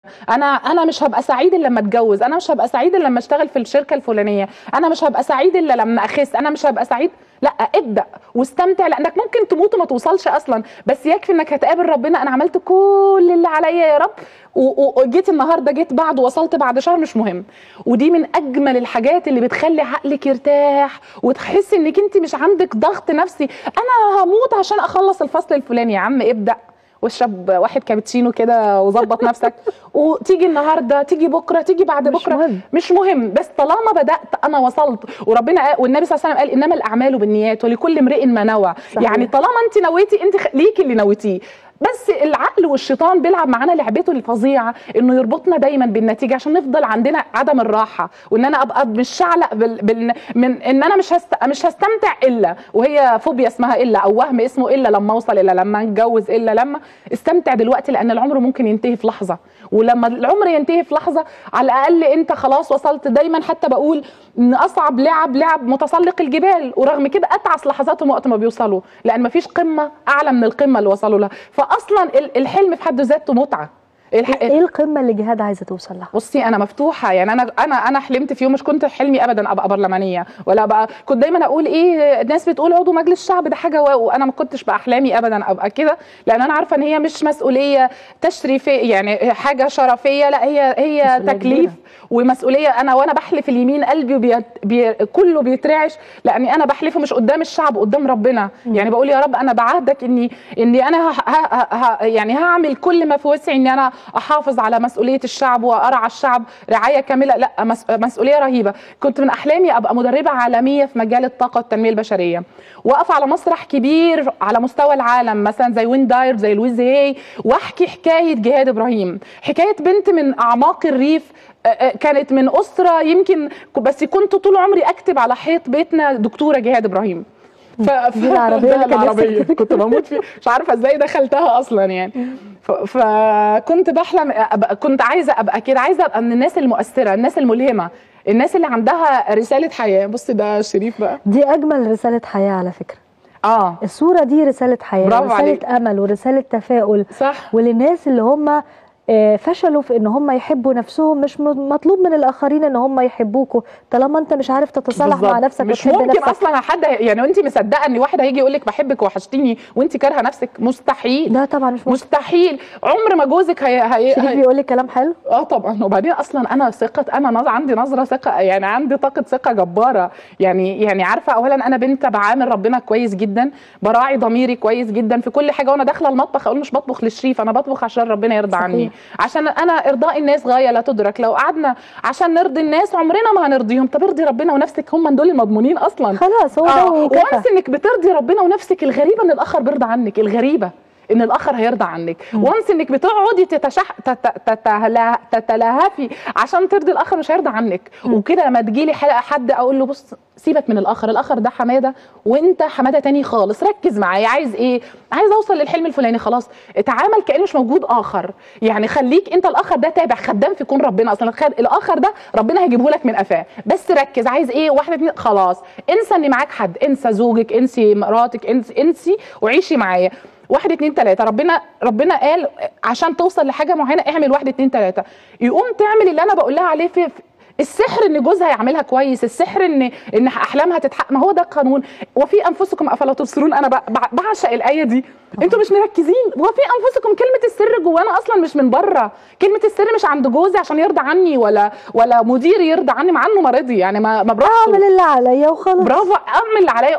انا انا مش هبقى سعيد الا لما اتجوز انا مش هبقى سعيد الا لما اشتغل في الشركه الفلانيه انا مش هبقى سعيد الا لما اخس انا مش هبقى سعيد لا ابدا واستمتع لانك ممكن تموت وما توصلش اصلا بس يكفي انك هتقابل ربنا انا عملت كل اللي عليا يا رب و- و- وجيت النهارده جيت بعد وصلت بعد شهر مش مهم ودي من اجمل الحاجات اللي بتخلي عقلك يرتاح وتحسي انك انت مش عندك ضغط نفسي انا هموت عشان اخلص الفصل الفلاني يا عم ابدا واشرب واحد كابتشينو كده وظبط نفسك وتيجي النهارده تيجي بكره تيجي بعد مش بكره مهم. مش مهم بس طالما بدات انا وصلت وربنا قال والنبي صلى الله عليه وسلم قال انما الاعمال بالنيات ولكل امرئ ما نوى صحيح. يعني طالما انت نويتي انت خ- ليكي اللي نويتيه بس العقل والشيطان بيلعب معانا لعبته الفظيعه انه يربطنا دايما بالنتيجه عشان نفضل عندنا عدم الراحه وان انا ابقى مش شعلق بال... بال... من ان انا مش هست... مش هستمتع الا وهي فوبيا اسمها الا او وهم اسمه الا لما اوصل الا لما اتجوز الا لما استمتع دلوقتي لان العمر ممكن ينتهي في لحظه ولما العمر ينتهي في لحظه على الاقل انت خلاص وصلت دايما حتى بقول ان اصعب لعب لعب متسلق الجبال ورغم كده اتعس لحظاتهم وقت ما بيوصلوا لان مفيش قمه اعلى من القمه اللي وصلوا لها فاصلا ال- الحلم في حد ذاته متعه الح... ايه القمه اللي جهاد عايزه توصل لها بصي انا مفتوحه يعني انا انا انا حلمت في يوم مش كنت حلمي ابدا ابقى برلمانيه ولا ابقى كنت دايما اقول ايه الناس بتقول عضو مجلس الشعب ده حاجه واو وانا ما كنتش باحلامي ابدا ابقى كده لان انا عارفه ان هي مش مسؤوليه تشريفيه يعني حاجه شرفيه لا هي هي مسؤولية تكليف كبيرة. ومسؤوليه انا وانا بحلف اليمين قلبي بي بي كله بيترعش لاني انا بحلفه مش قدام الشعب قدام ربنا يعني بقول يا رب انا بعهدك اني اني انا ه ه ه يعني هعمل كل ما في وسعي اني انا احافظ على مسؤوليه الشعب وارعى الشعب رعايه كامله لا مس مسؤوليه رهيبه كنت من احلامي ابقى مدربه عالميه في مجال الطاقه والتنميه البشريه واقف على مسرح كبير على مستوى العالم مثلا زي وين داير زي لويز هي واحكي حكايه جهاد ابراهيم حكايه بنت من اعماق الريف آه، آه، كانت من اسره يمكن بس كنت طول عمري اكتب على حيط بيتنا دكتوره جهاد ابراهيم ف... ف... دي العربية ده اللي كان نفسك العربية. تكتب. كنت بموت فيها مش عارفه ازاي دخلتها اصلا يعني ف... فكنت بحلم أبقى كنت عايزه ابقى كده عايزه ابقى من الناس المؤثره الناس الملهمه الناس اللي عندها رساله حياه بص ده شريف بقى دي اجمل رساله حياه على فكره اه الصوره دي رساله حياه برافو رساله عليك. امل ورساله تفاؤل صح وللناس اللي هم آه، فشلوا في ان هم يحبوا نفسهم مش م- مطلوب من الاخرين ان هم يحبوكوا طالما انت مش عارف تتصالح مع بالظبط. نفسك مش وتحب ممكن نفسك اصلا حد يعني وانت مصدقه ان واحد هيجي يقول لك بحبك وحشتيني وانت كارهه نفسك مستحيل ده طبعا مش ممكن مستحيل عمر ما جوزك هي هي, شريف هي بيقول لي كلام حلو اه طبعا وبعدين اصلا انا ثقه انا نظر عندي نظره ثقه يعني عندي طاقه ثقه جباره يعني يعني عارفه اولا انا بنت بعامل ربنا كويس جدا براعي ضميري كويس جدا في كل حاجه وانا داخله المطبخ اقول مش بطبخ للشريف انا بطبخ عشان ربنا يرضى صحيح. عني عشان انا ارضاء الناس غايه لا تدرك لو قعدنا عشان نرضي الناس عمرنا ما هنرضيهم طب ارضي ربنا ونفسك هم دول المضمونين اصلا خلاص هو ده اه وكفى وانس انك بترضي ربنا ونفسك الغريبه ان الاخر بيرضى عنك الغريبه ان الاخر هيرضى عنك وانس انك بتقعدي تتشح تت- تتلا- تتلهفي عشان ترضي الاخر مش هيرضى عنك وكده لما تجيلي ح- حد اقول له بص سيبك من الاخر الاخر ده حماده وانت حماده تاني خالص ركز معايا عايز ايه عايز اوصل للحلم الفلاني خلاص اتعامل كانه مش موجود اخر يعني خليك انت الاخر ده تابع خدام في كون ربنا اصلا خد الاخر ده ربنا هيجيبه لك من قفاه بس ركز عايز ايه واحد اتنين خلاص انسى ان معاك حد انسى زوجك انسي مراتك انسي انسي وعيشي معايا واحد اتنين تلاته ربنا ربنا قال عشان توصل لحاجه معينه اعمل واحد اتنين تلاته يقوم تعمل اللي انا بقول لها عليه في في- السحر ان جوزها يعملها كويس السحر ان ان احلامها تتحقق ما هو ده القانون وفي انفسكم افلا تبصرون انا ب- ب- بعشق الايه دي انتوا مش مركزين وفي انفسكم كلمه السر جوانا اصلا مش من بره كلمه السر مش عند جوزي عشان يرضى عني ولا ولا مديري يرضى عني مع انه مريضي يعني ما ما براحته اعمل اللي عليا وخلاص برافو اعمل اللي عليا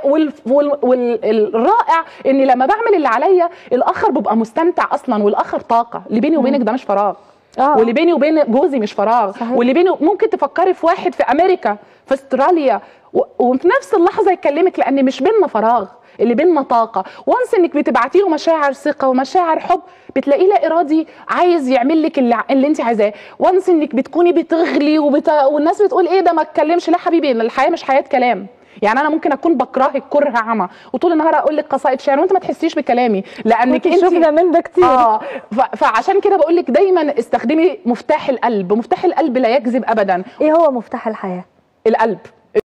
والرائع اني لما بعمل اللي عليا الاخر بيبقى مستمتع اصلا والاخر طاقه اللي بيني وبينك ده مش فراغ اه واللي بيني وبين جوزي مش فراغ صحيح. واللي بيني ممكن تفكري في واحد في امريكا في استراليا و- وفي نفس اللحظه يكلمك لان مش بيننا فراغ اللي بيننا طاقه وانس انك بتبعتي له مشاعر ثقه ومشاعر حب بتلاقيه لا ارادي عايز يعمل لك اللي, اللي انت عايزاه وانس انك بتكوني بتغلي وبت... والناس بتقول ايه ده ما اتكلمش لا حبيبي الحياه مش حياه كلام يعني انا ممكن اكون بكرهك كره عمى وطول النهار اقول لك قصائد شعر وانت ما تحسيش بكلامي لانك انت شفنا من ده كتير اه ف- فعشان كده بقول لك دايما استخدمي مفتاح القلب مفتاح القلب لا يكذب ابدا ايه هو مفتاح الحياه القلب